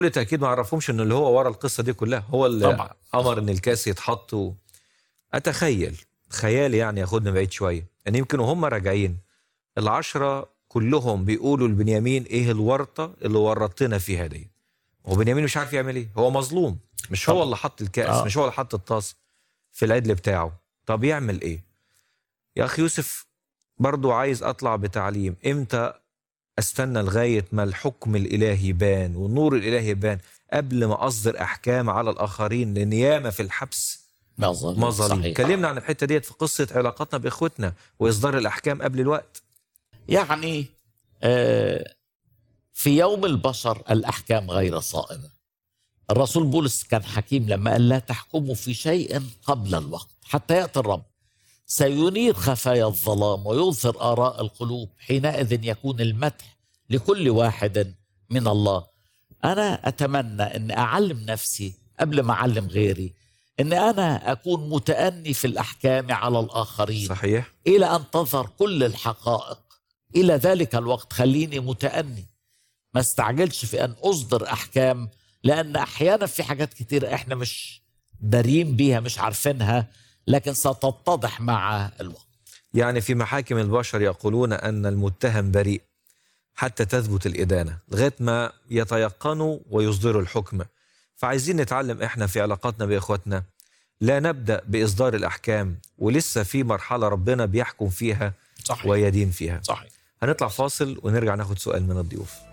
بكل تاكيد ما عرفهمش ان اللي هو ورا القصه دي كلها هو اللي طبعا. امر ان الكاس يتحط و... اتخيل خيالي يعني ياخدنا بعيد شويه ان يمكن وهم راجعين العشره كلهم بيقولوا لبنيامين ايه الورطه اللي ورطتنا فيها دي هو بنيامين مش عارف يعمل ايه هو مظلوم مش هو طبعا. اللي حط الكاس آه. مش هو اللي حط الطاس في العدل بتاعه طب يعمل ايه يا اخي يوسف برضو عايز اطلع بتعليم امتى استنى لغايه ما الحكم الالهي يبان والنور الالهي يبان قبل ما اصدر احكام على الاخرين لان ياما في الحبس مظلوم مظالم صحيح كلمنا عن الحته ديت في قصه علاقتنا باخوتنا واصدار الاحكام قبل الوقت يعني آه، في يوم البشر الأحكام غير صائمة الرسول بولس كان حكيم لما قال لا تحكموا في شيء قبل الوقت حتى يأتي الرب سينير خفايا الظلام ويظهر آراء القلوب حينئذ يكون المدح لكل واحد من الله أنا أتمنى أن أعلم نفسي قبل ما أعلم غيري أن أنا أكون متأني في الأحكام على الآخرين صحيح إلى أن تظهر كل الحقائق إلى ذلك الوقت خليني متأني ما استعجلش في أن أصدر أحكام لأن أحيانا في حاجات كتير إحنا مش دارين بيها مش عارفينها لكن ستتضح مع الوقت يعني في محاكم البشر يقولون ان المتهم بريء حتى تثبت الادانه لغايه ما يتيقنوا ويصدروا الحكم فعايزين نتعلم احنا في علاقاتنا باخواتنا لا نبدا باصدار الاحكام ولسه في مرحله ربنا بيحكم فيها صحيح ويدين فيها صحيح هنطلع فاصل ونرجع ناخد سؤال من الضيوف